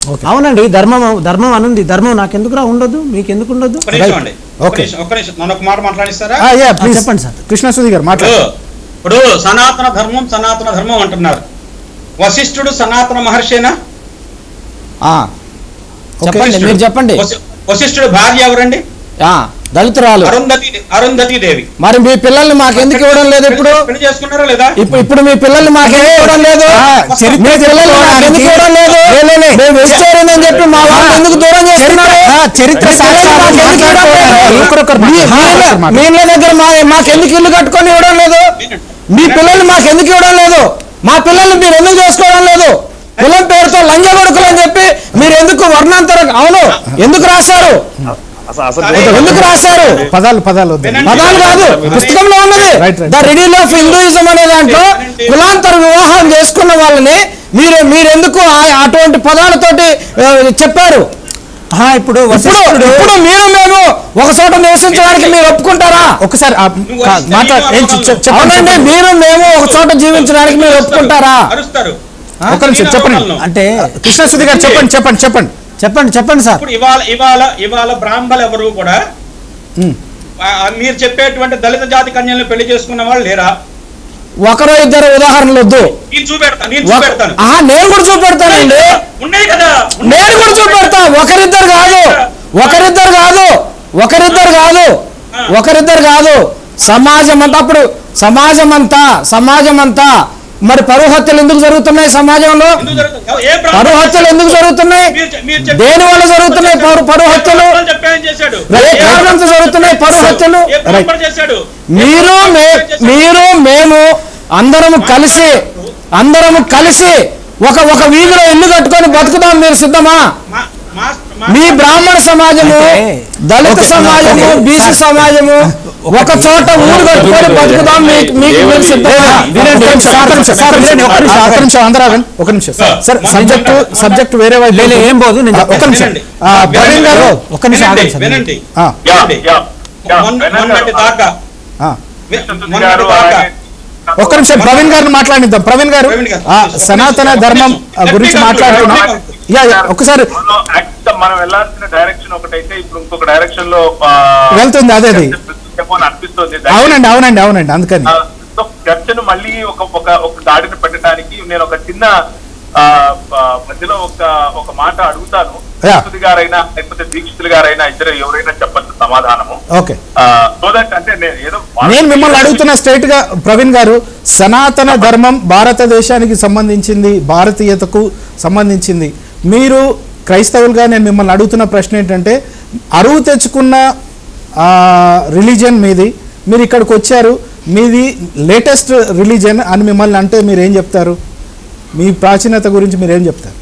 అవునండి ధర్మం ధర్మం అనుంది ధర్మం నాకెందుకురా ఉండదు మీకు ఎందుకు ఉండదు ఒక నిమిషం అండి ఒక Okay. నిమిషం, ఒక్క నిమిషం నన్ను ఒక మాట మాట్లాడిస్తారా ఆ, యా, ప్లీజ్ చెప్పండి సార్. కృష్ణసుధి గారు మాట్లాడు ఇప్పుడు ఇప్పుడు సనాతన ధర్మం సనాతన ధర్మం అంటున్నారు వశిష్ఠుడు సనాతన మహర్షేనా ఆ, ఓకే. చెప్పండి మీరు చెప్పండి వశి- వశిష్ఠుడు భార్య ఎవరండి ఆ, దళితురాలు అరుంధతి అరుంధతి దేవి మరి మీ పిల్లల్ని మాకు ఎందుకు ఇవ్వడం లేదు ఇప్పుడు పెళ్లి చేసుకున్నారా లేదా ఇప్పుడు ఇప్పుడు మీ పిల్లల్ని మాకు ఎందుకు ఇవ్వడం లేదు ఆ, చరిత్ర మీ పిల్లల్ని మాకు ఎందుకు ఇవ్వడం లేదు మేము వెజిటేరియన్ అని చెప్పి మా వాళ్ళని ఎందుకు దూరం చేస్తున్నారు ఆ, చరిత్ర మీ పిల్లల్ని సాక్ష్యాలు మాకు ఎందుకు ఇవ్వడం లేదు? మాట్లాడుకోవాలి. ఒకరొకరు మీ- మాట్లాడు. మీ ఇళ్ళ- మాట్లాడు. మీ ఇళ్ళ దగ్గర మా మాకు ఎందుకు ఇల్లు కట్టుకొని ఇవ్వడం లేదు మీ పిల్లల్ని మాకు ఎందుకు ఇవ్వడం లేదు మా పిల్లల్ని మీరు ఎందుకు చేసుకోవడం లేదు కులం పేరుతో లంజ కొడుకులు అని చెప్పి మీరు ఎందుకు వర్ణాంతరం అవును ఎందుకు రాశారు అసలు అసలు సరే. ఎందుకు రాశారు పదాలు పదాలు వద్దు. వినండి. పదాలు కాదు పుస్తకంలో ఉన్నది Right, right. The riddle of Hinduism అనే దాంట్లో వినండి. కులాంతర వివాహం చేసుకున్న వాళ్ళని మీరు మీరెందుకు ఆ- అటువంటి పదాలతోటి ఆ, చెప్పారు ఇప్పుడు ఇప్పుడు ఇప్పుడు మీరు మేము ఒక చోట నివసించడానికి మీరు ఒప్పుకుంటారా ఒకసారి ఆ, నువ్వు కా- వస్తే మాట్లా నేను ఏం చె- చె- చెప్పండి అవునండి చెప్పండి. మీరు మేము ఒక చోట జీవించడానికి మీరు ఒప్పుకుంటారా అరుస్తారు ఒక నిమిషం నేను చెప్పండి అరవగలను. అంటే కృష్ణసుధి గారు చెప్పండి చెప్పండి చెప్పండి చెప్పండి చెప్పండి సార్ ఇప్పుడు ఇవాళ ఇవాళ ఇవాళ బ్రాహ్మణులు ఎవరు కూడా ఉమ్. ఆ, మీరు చెప్పేటువంటి దళిత జాతి కన్యలను పెళ్లి చేసుకున్న వాళ్ళు లేరా ఒకరో ఇద్దరు ఉదాహరణలు వద్దు నేను చూపెడతాను నేను ఒక- చూపెడతాను ఆహా, నేను కూడా చూపెడతానండి ఉన్నాయి కదా నేను కూడా చూపెడతా ఒకరిద్దరు కాదు ఒకరిద్దరు కాదు ఒకరిద్దరు కాదు ఒకరిద్దరు కాదు సమాజం అంతా అప్పుడు సమాజం అంతా సమాజం అంతా మరి పరువు హత్యలు ఎందుకు జరుగుతున్నాయి సమాజంలో ఎందుకు జరుగుతుంది? ఏ బ్రాహ్మణుడు పరువు హత్యలు ఎందుకు జరుగుతున్నాయి మీరు చె- మీరు చెప్ప- దేని వల్ల జరుగుతున్నాయి పరు- పరువు హత్యలు బ్రాహ్మణుడు చెప్పాయని చేశాడు ఏ కారణంతో జరుగుతున్నాయి పరువు హత్యలు ఏ బ్రాహ్మణుడు చేశాడు మీరు మే- మీరు మేము అందరము కలిసి అందరము కలిసి ఒక ఒక వీధిలో ఇల్లు కట్టుకొని బతుకుదాం మీరు సిద్ధమా మా- మా- మా- మీ బ్రాహ్మణ సమాజము అంటే- దళిత ఓకే, సమాజము ఓకే. బీసీ సమాజము ఒక చోట ఊరు కట్టుకొని బతుకుదాం మీకు మీకు మీరు సిద్ధమా వినండి, ఒక నిమిషం, ఒక నిమిషం, సార్, వినండి, ఒక నిమిషం, ఒక నిమిషం, అందరూ ఆగండి. ఒక నిమిషం సార్ సబ్జెక్ట్ సబ్జెక్ట్ వేరే వైపు లే, లే, ఏం పోదు, నేను ఆ, చెప్తాను. ఒక నిమిషం వినండి. ఆ, ప్రవీణ్ గారు ఒక్క నిమిషం వినండి, ఆగండి సార్. వినండి ఆ, యా, వినండి. Yeah, yeah. మొన్న- వెనక మొన్నటి దాకా ఆ. వి- కృష్ణసుధి మొన్నటి గారు దాకా అలాగే ఒక్క నిమిషం ప్రవీణ్ గారిని మాట్లాడిద్దాం ప్రవీణ్ గారు ప్రవీణ్ గారు, ఆ, ఒక్క సనాతన నిమిషం, ధర్మం ఒక్క ఆ, నిమిషం. గురించి Let me మాట్లాడుతున్నాం conclude. యా యా ఒకసారి మనం యాక్చువల్గా మనం వెళ్ళాల్సిన డైరెక్షన్ ఒకటైతే ఇప్పుడు ఇంకొక డైరెక్షన్ లో ఆ, వెళ్తుంది, అదే అది. చెప్పని అనిపిస్తుంది అవునండి అవునండి అవునండి అందుకని ఆ, సో చర్చను మళ్ళీ ఒక ఒక ఒక దాడిని పెట్టడానికి నేను ఒక చిన్న ఆ, ఆ, మధ్యలో ఒక ఒక మాట అడుగుతాను యా. సుధి గారైనా లేకపోతే దీక్షితులు గారైనా ఇద్దరు ఎవరైనా చెప్పచ్చు సమాధానము ఓకే సో దట్ అంటే నేను ఏదో నేను మిమ్మల్ని అడుగుతున్న స్ట్రైట్ గా ప్రవీణ్ గారు సనాతన ధర్మం భారతదేశానికి సంబంధించింది భారతీయతకు సంబంధించింది మీరు క్రైస్తవులుగా నేను మిమ్మల్ని అడుగుతున్న ప్రశ్న ఏంటంటే అరువు తెచ్చుకున్న రిలీజియన్ మీది మీరు ఇక్కడికి వచ్చారు మీది లేటెస్ట్ రిలీజియన్ అని మిమ్మల్ని అంటే మీరు ఏం చెప్తారు మీ ప్రాచీనత గురించి మీరు ఏం చెప్తారు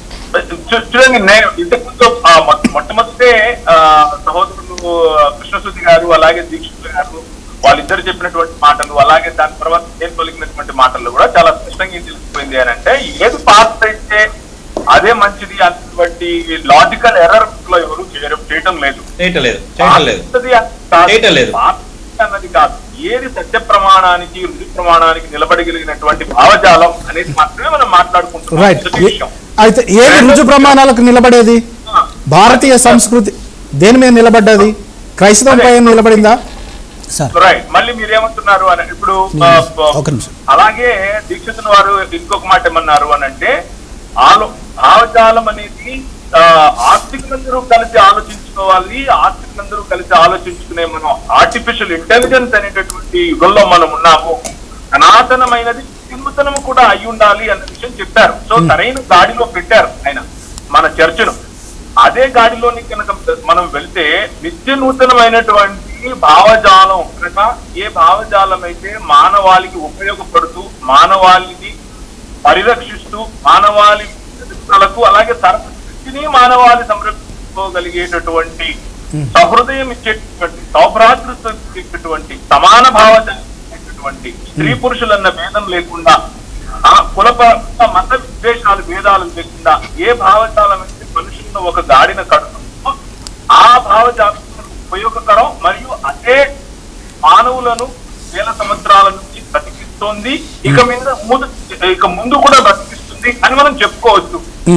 చూ- చూడండి నేను ఇంతకుముందు ఆ, మొ- మొట్టమొదటే ఆ, సహోదరులు కృష్ణశుద్ధి గారు అలాగే దీక్షితులు గారు వాళ్ళిద్దరు చెప్పినటువంటి మాటలు అలాగే దాని తర్వాత నేను తొలగినటువంటి మాటలు కూడా చాలా స్పష్టంగా ఏం తెలిసిపోయింది అని అంటే ఏది పాస్ అయితే అదే మంచిది అన్నటువంటి లాజికల్ ఎర్రర్ లో ఎవరు చేయడం చేయటం లేదు చేయటం లేదు చేయటం లేదు పాతది అని కాదు. చేయటం లేదు. పాతది అన్నది కాదు ఏది సత్య ప్రమాణానికి రుజు ప్రమాణానికి నిలబడగలిగినటువంటి భావజాలం అనేది మాత్రమే మనం మాట్లాడుకుంటున్నాం రైట్ మొదటి విషయం. అయితే ఏది రుజు ప్రమాణాలకు నిలబడేది భారతీయ సంస్కృతి దేని మీద నిలబడ్డది క్రైస్తవం పైన నిలబడిందా సార్ రైట్ మళ్ళీ మీరు ఏమంటున్నారు అని ఇప్పుడు ఆ, ఆ, ఒక నిమిషం. అలాగే దీక్షితుల వారు ఇంకొక మాట ఏమన్నారు అని అంటే ఆలో భావజాలం అనేది ఆ, ఆస్తికులందరూ కలిసి ఆలోచించుకోవాలి ఆస్తికులందరూ కలిసి ఆలోచించుకునే మనం ఆర్టిఫిషియల్ ఇంటెలిజెన్స్ అనేటటువంటి యుగంలో మనం ఉన్నాము సనాతనమైనది వినూతనము కూడా అయి ఉండాలి అన్న విషయం చెప్పారు సో సరైన గాడిలో పెట్టారు ఆయన మన చర్చను అదే గాడిలోని కనుక మనం వెళ్తే నిత్య నూతనమైనటువంటి భావజాలం కనుక ఏ భావజాలం అయితే మానవాళికి ఉపయోగపడుతూ మానవాళిని పరిరక్షిస్తూ మానవాళి ఎదుగుదలకు అలాగే సరస్వతిని మానవాళి సంరక్షించుకోగలిగేటటువంటి సహృదయం ఇచ్చేటటువంటి సౌభ్రాతృత్వం ఇచ్చేటటువంటి సమాన భావజాలం ఇచ్చేటటువంటి స్త్రీ పురుషులన్న భేదం లేకుండా ఆ కుల ప- మత విద్వేషాలు భేదాలు లేకుండా ఏ భావజాలం అయితే మనుషులను ఒక గాడిన కడుతుందో ఆ భావజాలం ఉపయోగకరం మరియు అదే మానవులను వేల సంవత్సరాల నుంచి బ్రతికిస్తోంది ఇక మీద ముందు ఇక ముందు కూడా బ్రతికిస్తుంది అని మనం చెప్పుకోవచ్చు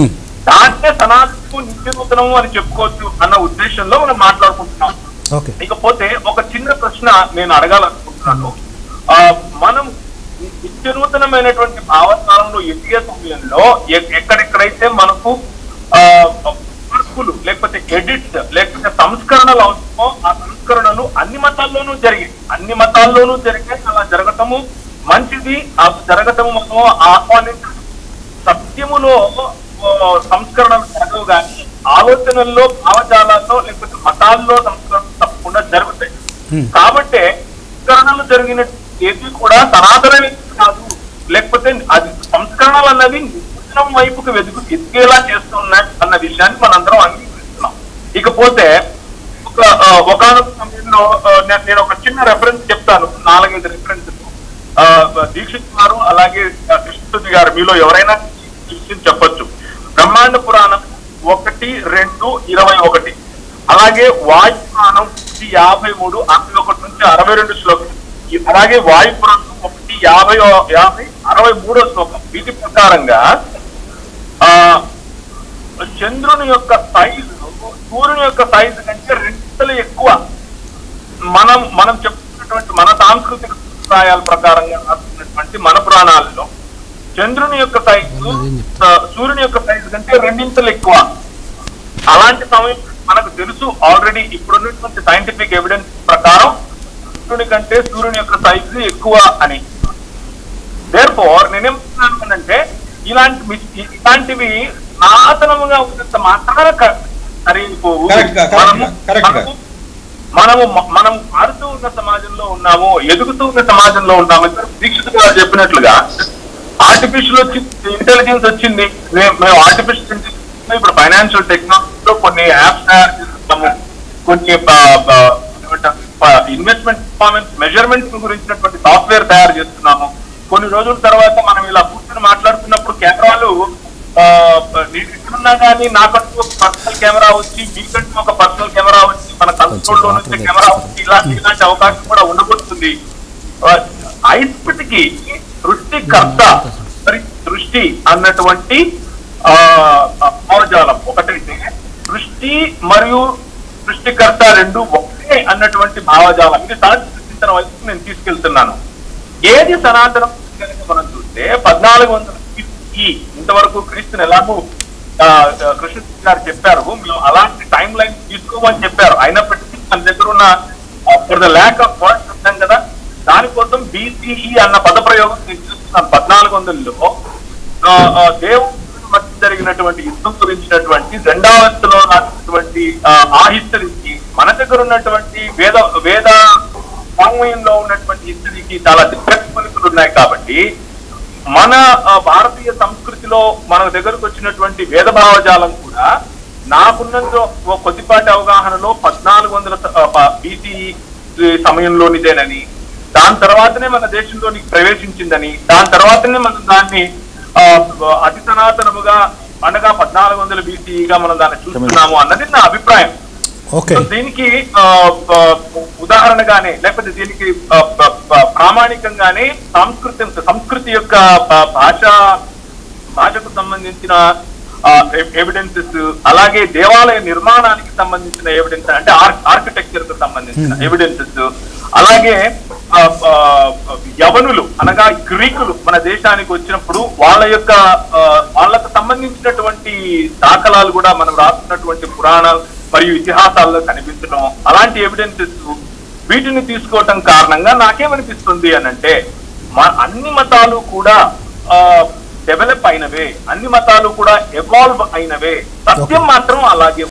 దాన్నే సనాతనము నిత్య నూతనము అని చెప్పుకోవచ్చు అన్న ఉద్దేశంలో మనం మాట్లాడుకుంటున్నాం ఓకే ఇకపోతే ఒక చిన్న ప్రశ్న నేను అడగాలనుకుంటున్నాను ఆ, మనం నిత్య నూతనమైనటువంటి భావస్థానంలో ఎదిగే సమయంలో ఎ- ఎక్కడెక్కడైతే మనకు ఆ, మార్పులు లేకపోతే ఎడిట్స్ లేకపోతే సంస్కరణలు అవసరమో ఆ సంస్కరణలు అన్ని మతాల్లోనూ జరిగాయి అన్ని మతాల్లోనూ జరిగాయి అలా జరగటము మంచిది ఆ జరగటము మనము ఆహ్వానించాలి సత్యములో ఓ, సంస్కరణలు జరగవు కానీ ఆలోచనల్లో భావజాలాల్లో లేకపోతే మతాల్లో సంస్కరణలు తప్పకుండా జరుగుతాయి కాబట్టి సంస్కరణలు జరిగిన ఏది కూడా సనాతన కాదు లేకపోతే అది సంస్కరణలు అన్నది నిశ్చితం వైపుకు వెతుకు ఎదిగేలా చేస్తున్నాయి అన్న విషయాన్ని మనందరం అంగీకరిస్తున్నాం ఇకపోతే ఒక ఒకనొక సమయంలో ఆ, నే- నేను ఒక చిన్న రెఫరెన్స్ చెప్తాను నాలుగైదు రెఫరెన్స్ దీక్షిత్ గారు అలాగే ఆ, కృష్ణశుద్ధి గారు మీలో ఎవరైనా ఈ విషయం చెప్పొచ్చు బ్రహ్మాండ పురాణం ఒకటి రెండు ఇరవై ఒకటి అలాగే వాయు పురాణం ఒకటి యాభై మూడు అరవై ఒకటి నుంచి అరవై రెండు శ్లోకం ఈ- అలాగే వాయు పురాణం ఒకటి యాభై యాభై అరవై మూడో శ్లోకం వీటి ప్రకారంగా ఆ చంద్రుని యొక్క సైజు సూర్యుని యొక్క సైజు కంటే రెండింతలు ఎక్కువ మనం మనం చెప్పుకున్నటువంటి మన సాంస్కృతిక సంప్రదాయాల ప్రకారంగా రాస్తున్నటువంటి మన పురాణాలలో చంద్రుని యొక్క సైజు ఆ, సూర్యుని యొక్క సైజు కంటే రెండింతలు ఎక్కువ అలాంటి సమయం మనకు తెలుసు ఆల్రెడీ ఇప్పుడున్నటువంటి సైంటిఫిక్ ఎవిడెన్స్ ప్రకారం చంద్రుని కంటే సూర్యుని యొక్క సైజు ఎక్కువ అని దేర్ ఫోర్ నేనేమంటున్నాను అంటే ఇలాంటి మిస్- ఇలాంటివి నాతనముగా ఉన్నంత మాత్రాన క- కరిగిపోవు Correct గా, correct మనము గా, correct గా. మనము- మనము మనం మారుతూ ఉన్న సమాజంలో ఉన్నాము ఎదుగుతూ ఉన్న సమాజంలో ఉన్నాము ఇక్కడ దీక్షిత్ గారు చెప్పినట్లుగా ఆర్టిఫిషియల్ వచ్చి ఇంటెలిజెన్స్ వచ్చింది మే- మేము ఆర్టిఫిషియల్ ఇంటెలిజెన్స్ ఇప్పుడు ఫైనాన్షియల్ టెక్నాలజీలో కొన్ని యాప్స్ తయారు చేస్తున్నాము కొన్ని ఇన్వెస్ట్మెంట్ పర్ఫార్మెన్స్ మెజర్మెంట్ గురించినటువంటి సాఫ్ట్వేర్ తయారు చేస్తున్నాము కొన్ని రోజుల తర్వాత మనం ఇలా కూర్చొని మాట్లాడుతున్నప్పుడు కెమెరాలు ఆ, నీకు ఎక్కడున్నా కానీ నాకంటూ ఒక పర్సనల్ కెమెరా వచ్చి మీకంటూ ఒక పర్సనల్ కెమెరా వచ్చి మన కన్సోల్ లో నుంచి కెమెరా వచ్చి ఇలాంటి ఇలాంటి అవకాశం కూడా ఉండబోతుంది ఆ, అయినప్పటికీ సృష్టికర్త మరి సృష్టి అన్నటువంటి ఆ ఆ భావజాలం ఒకటైతే సృష్టి మరియు సృష్టికర్త రెండు ఒకటే అన్నటువంటి భావజాలం ఇది సృష్టించిన వైపు నేను తీసుకెళ్తున్నాను ఏది సనాతనం కనుక మనం చూస్తే పద్నాలుగు వందల ఈ ఇంతవరకు క్రీస్తుని ఎలాగో ఆ, ఆ, కృష్ణ గారు చెప్పారు మేము అలాంటి టైం లైన్ తీసుకోమని చెప్పారు అయినప్పటికీ మన దగ్గర ఉన్న for the lack of words ఉంటాం కదా దానికోసం బీసీఈ అన్న పద ప్రయోగం నేను చూస్తున్నాను పద్నాలుగు వందలలో ఆ, ఆ, దేవుడి మధ్య జరిగినటువంటి యుద్ధం గురించినటువంటి రెండావస్థలో రాసినటువంటి ఆ, ఆ హిస్టరీకి మన దగ్గర ఉన్నటువంటి వేద వేద వాంగ్మయంలో ఉన్నటువంటి హిస్టరీకి చాలా డిఫరెంట్ పలుకులు ఉన్నాయి కాబట్టి మన ఆ, భారతీయ సంస్కృతిలో మన దగ్గరకు వచ్చినటువంటి వేద భావజాలం కూడా నాకున్నంత ఓ కొద్దిపాటి అవగాహనలో పద్నాలుగు వందల బీసీ సమయంలోనిదేనని దాని తర్వాతనే మన దేశంలోనికి ప్రవేశించిందని దాని తర్వాతనే మనం దాన్ని ఆ, అతి సనాతనముగా అనగా పద్నాలుగు వందల బీసీగా మనం దాన్ని చూస్తున్నాము అన్నది నా అభిప్రాయం ఓకే సో దీనికి ఆ, ఆ, ఉదాహరణగానే లేకపోతే దీనికి ఆ, ఆ, ఆ, ప్రామాణికంగానే సంస్కృతి సంస్కృతి యొక్క ఆ, భాష భాషకు సంబంధించిన ఎవిడెన్సెస్ అలాగే దేవాలయ నిర్మాణానికి సంబంధించిన ఎవిడెన్స్ అంటే ఆర్కిటెక్చర్ కు సంబంధించిన ఎవిడెన్సెస్ అలాగే ఆ, ఆ, యవనులు అనగా గ్రీకులు మన దేశానికి వచ్చినప్పుడు వాళ్ళ యొక్క ఆ, వాళ్ళకు సంబంధించినటువంటి దాఖలాలు కూడా మనం రాస్తున్నటువంటి పురాణాలు మరియు ఇతిహాసాల్లో కనిపించడం అలాంటి ఎవిడెన్సెస్ వీటిని తీసుకోవటం కారణంగా నాకేమనిపిస్తుంది అని అంటే మా అన్ని మతాలు కూడా డెవలప్ అయినవే అన్ని మతాలు కూడా ఎవాల్వ్ అయినవే సత్యం మాత్రం అలాగే